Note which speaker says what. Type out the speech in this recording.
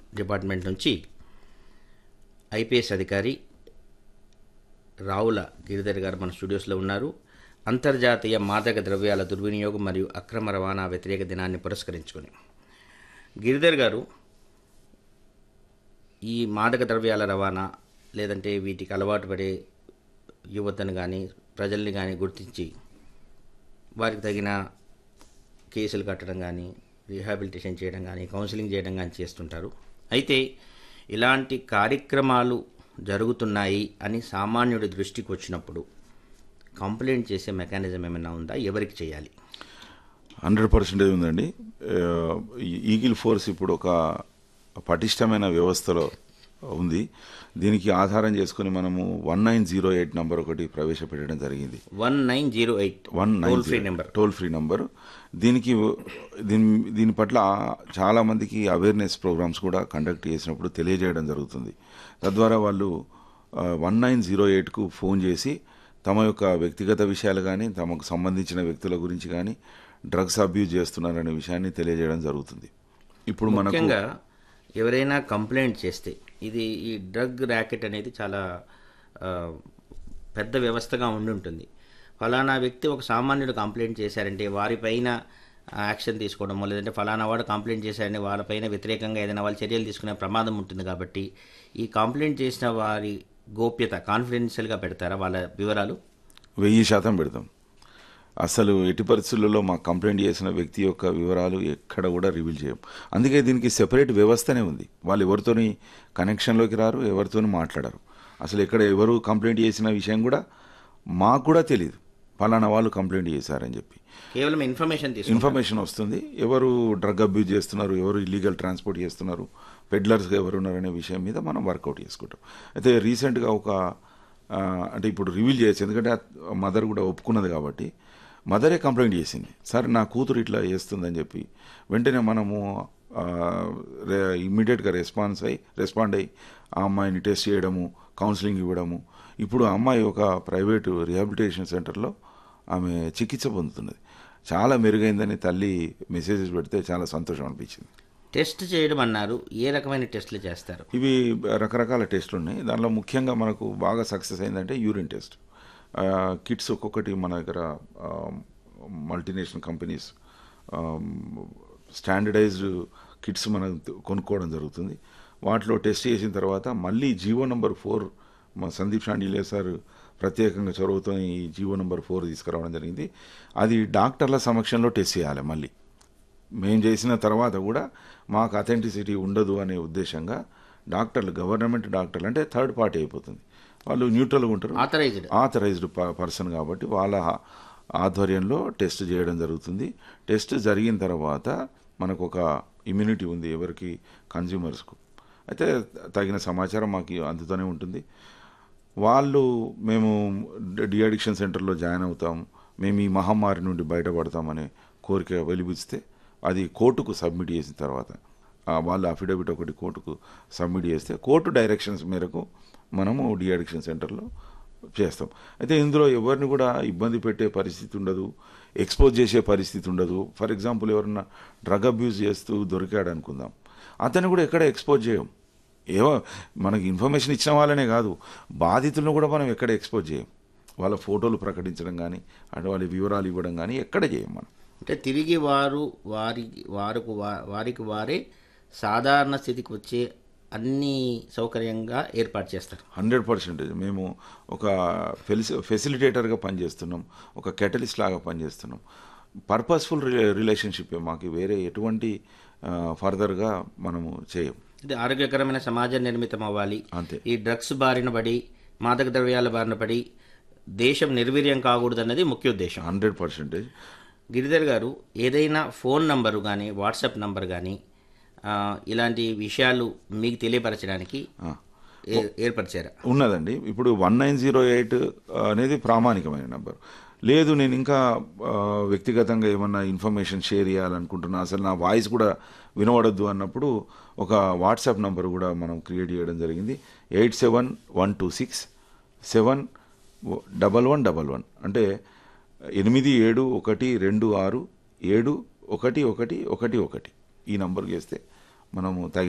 Speaker 1: department నుంచి IPS అధికారి రావుల గిరిధర్ గారు మన స్టూడియోస్లో ఉన్నారు అంతర్జాతీయ మాదక ద్రవ్యాల దుర్వినియోగం మరియు అక్రమ రవాణా వ్యతిరేక దినాన్ని పురస్కరించుకొని గిరిధర్ గారు ఈ మాదక ద్రవ్యాల రవాణా లేదంటే వీటికి అలవాటు పడే యువతను కానీ ప్రజల్ని కానీ గుర్తించి వారికి తగిన కేసులు కట్టడం కానీ రీహాబిలిటేషన్ చేయడం కానీ కౌన్సిలింగ్ చేయడం కానీ చేస్తుంటారు అయితే ఇలాంటి కార్యక్రమాలు జరుగుతున్నాయి అని సామాన్యుడి దృష్టికి వచ్చినప్పుడు కంప్లైంట్ చేసే మెకానిజం ఏమైనా ఉందా ఎవరికి చేయాలి
Speaker 2: హండ్రెడ్ పర్సెంటేజ్ ఉందండి ఆ, ఈ ఈగిల్ ఫోర్స్ ఇప్పుడు ఒక పటిష్టమైన వ్యవస్థలో ఉంది దీనికి ఆధారం చేసుకుని మనము one nine zero eight number ఒకటి ప్రవేశపెట్టడం జరిగింది
Speaker 1: one nine zero eight
Speaker 2: one
Speaker 1: toll free number
Speaker 2: toll free number దీనికి దీని దీని పట్ల చాలా మందికి అవేర్నెస్ ప్రోగ్రామ్స్ కూడా కండక్ట్ చేసినప్పుడు తెలియజేయడం జరుగుతుంది తద్వారా వాళ్ళు వన్ నైన్ జీరో ఎయిట్కు ఫోన్ చేసి తమ యొక్క వ్యక్తిగత విషయాలు కానీ తమకు సంబంధించిన వ్యక్తుల గురించి కానీ డ్రగ్స్ అబ్యూజ్ చేస్తున్నారనే విషయాన్ని తెలియజేయడం జరుగుతుంది ఇప్పుడు మనకు
Speaker 1: ముఖ్యంగా ఎవరైనా కంప్లైంట్ చేస్తే ఇది ఈ డ్రగ్ ర్యాకెట్ అనేది చాలా ఆ, పెద్ద వ్యవస్థగా ఉండి ఉంటుంది ఫలానా వ్యక్తి ఒక సామాన్యుడు కంప్లైంట్ చేశారంటే వారిపైన యాక్షన్ తీసుకోవడమో లేదంటే ఫలానా వాడు కంప్లైంట్ చేశారని వాళ్ళపైన వ్యతిరేకంగా ఏదైనా వాళ్ళు చర్యలు తీసుకునే ప్రమాదం ఉంటుంది కాబట్టి ఈ కంప్లైంట్ చేసిన వారి గోప్యత కాన్ఫిడెన్షియల్గా పెడతారా వాళ్ళ వివరాలు
Speaker 2: వెయ్యి శాతం పెడతాం అసలు ఎట్టి పరిస్థితులలో మా కంప్లైంట్ చేసిన వ్యక్తి యొక్క వివరాలు ఎక్కడ కూడా రివీల్ చేయం అందుకే దీనికి సెపరేట్ వ్యవస్థనే ఉంది వాళ్ళు ఎవరితోని కనెక్షన్లోకి రారు ఎవరితోని మాట్లాడరు అసలు ఎక్కడ ఎవరు కంప్లైంట్ చేసిన విషయం కూడా మాకు కూడా తెలియదు పలానా వాళ్ళు కంప్లైంట్ చేశారని చెప్పి
Speaker 1: కేవలం ఇన్ఫర్మేషన్ తీసుకు
Speaker 2: ఇన్ఫర్మేషన్ వస్తుంది ఎవరు డ్రగ్ అబ్యూజ్ చేస్తున్నారు ఎవరు ఇల్లీగల్ ట్రాన్స్పోర్ట్ చేస్తున్నారు పెడ్లర్స్ ఎవరు ఉన్నారనే విషయం మీద మనం వర్కౌట్ చేసుకుంటాం అయితే రీసెంట్గా ఒక ఆ, అంటే ఇప్పుడు రివీల్ చేయొచ్చు ఎందుకంటే మదర్ కూడా ఒప్పుకున్నది కాబట్టి మదరే కంప్లైంట్ చేసింది సార్ నా కూతురు ఇట్లా చేస్తుందని చెప్పి వెంటనే మనము ఇమ్మీడియట్గా రెస్పాన్స్ అయ్యి రెస్పాండ్ అయ్యి ఆ అమ్మాయిని టెస్ట్ చేయడము కౌన్సిలింగ్ ఇవ్వడము ఇప్పుడు ఆ అమ్మాయి ఒక ప్రైవేటు రిహాబిలిటేషన్ సెంటర్లో ఆమె చికిత్స పొందుతున్నది చాలా మెరుగైందని తల్లి మెసేజెస్ పెడితే చాలా సంతోషం అనిపించింది
Speaker 1: టెస్ట్ చేయడం అన్నారు ఏ రకమైన టెస్టులు చేస్తారు
Speaker 2: ఇవి రకరకాల టెస్టులు ఉన్నాయి దానిలో ముఖ్యంగా మనకు బాగా సక్సెస్ అయిందంటే యూరిన్ టెస్ట్ కిట్స్ ఒక్కొక్కటి మన దగ్గర మల్టీనేషనల్ కంపెనీస్ స్టాండర్డైజ్డ్ కిట్స్ మనం కొనుక్కోవడం జరుగుతుంది వాటిలో టెస్ట్ చేసిన తర్వాత మళ్ళీ జీవో నంబర్ ఫోర్ మా సందీప్ షాండిలే సార్ ప్రత్యేకంగా చొరవతో ఈ జీవో నంబర్ ఫోర్ తీసుకురావడం జరిగింది అది డాక్టర్ల సమక్షంలో టెస్ట్ చేయాలి మళ్ళీ మేము చేసిన తర్వాత కూడా మాకు అథెంటిసిటీ ఉండదు అనే ఉద్దేశంగా డాక్టర్లు గవర్నమెంట్ డాక్టర్లు అంటే థర్డ్ పార్టీ అయిపోతుంది వాళ్ళు న్యూట్రల్గా ఉంటారు
Speaker 1: ఆథరైజ్డ్
Speaker 2: ఆథరైజ్డ్ పర్సన్ కాబట్టి వాళ్ళ ఆధ్వర్యంలో టెస్ట్ చేయడం జరుగుతుంది టెస్ట్ జరిగిన తర్వాత మనకు ఒక ఇమ్యూనిటీ ఉంది ఎవరికి కన్జ్యూమర్స్కు అయితే తగిన సమాచారం మాకు అందుతూనే ఉంటుంది వాళ్ళు మేము డిఅడిక్షన్ సెంటర్లో జాయిన్ అవుతాం మేము ఈ మహమ్మారి నుండి బయటపడతామనే కోరిక వెలిబుచ్చితే అది కోర్టుకు సబ్మిట్ చేసిన తర్వాత ఆ వాళ్ళ అఫిడవిట్ ఒకటి కోర్టుకు సబ్మిట్ చేస్తే కోర్టు డైరెక్షన్స్ మేరకు మనము డిఅడిక్షన్ సెంటర్లో చేస్తాం అయితే ఇందులో ఎవరిని కూడా ఇబ్బంది పెట్టే పరిస్థితి ఉండదు ఎక్స్పోజ్ చేసే పరిస్థితి ఉండదు ఫర్ ఎగ్జాంపుల్ ఎవరన్నా డ్రగ్ అబ్యూస్ చేస్తూ దొరికాడు అనుకుందాం అతన్ని కూడా ఎక్కడ ఎక్స్పోజ్ చేయం ఏవో మనకి ఇన్ఫర్మేషన్ ఇచ్చిన వాళ్ళనే కాదు బాధితులను కూడా మనం ఎక్కడ ఎక్స్పోజ్ చేయం వాళ్ళ ఫోటోలు ప్రకటించడం కానీ అంటే వాళ్ళ వివరాలు ఇవ్వడం కానీ ఎక్కడ చేయం మనం
Speaker 1: అంటే తిరిగి వారు వారి వారికి వా- వారికి వారే సాధారణ స్థితికి వచ్చే అన్ని సౌకర్యంగా ఏర్పాటు చేస్తారు
Speaker 2: హండ్రెడ్ పర్సెంటేజ్ మేము ఒక ఫెలిసి ఫెసిలిటేటర్గా పనిచేస్తున్నాం ఒక కెటలిస్ట్ లాగా పనిచేస్తున్నాం పర్పస్ఫుల్ రిలేషన్షిప్ మాకు వేరే ఎటువంటి ఫర్దర్గా మనము చేయం
Speaker 1: ఇది ఆరోగ్యకరమైన సమాజం నిర్మితం అవ్వాలి
Speaker 2: అంతే
Speaker 1: ఈ డ్రగ్స్ బారిన పడి మాదక ద్రవ్యాల బారిన పడి దేశం నిర్వీర్యం కాకూడదు అన్నది ముఖ్య ఉద్దేశం
Speaker 2: హండ్రెడ్ పర్సెంటేజ్
Speaker 1: గిరిధర్ గారు ఏదైనా ఫోన్ నంబరు కానీ వాట్సాప్ నంబర్ కానీ ఇలాంటి విషయాలు మీకు తెలియపరచడానికి ఏ- ఏర్పరిచారా
Speaker 2: ఉన్నదండి ఇప్పుడు వన్ నైన్ జీరో ఎయిట్ అనేది ప్రామాణికమైన నెంబర్ లేదు నేను ఇంకా ఆ, వ్యక్తిగతంగా ఏమన్నా ఇన్ఫర్మేషన్ షేర్ చేయాలనుకుంటున్నా అసలు నా వాయిస్ కూడా వినబడద్దు అన్నప్పుడు ఒక వాట్సాప్ నంబర్ కూడా మనం క్రియేట్ చేయడం జరిగింది eight seven one two six seven double one double one అంటే ఎనిమిది ఏడు ఒకటి రెండు ఆరు ఏడు ఒకటి ఒకటి ఒకటి ఒకటి ఈ నంబర్ చేస్తే మనము తగిన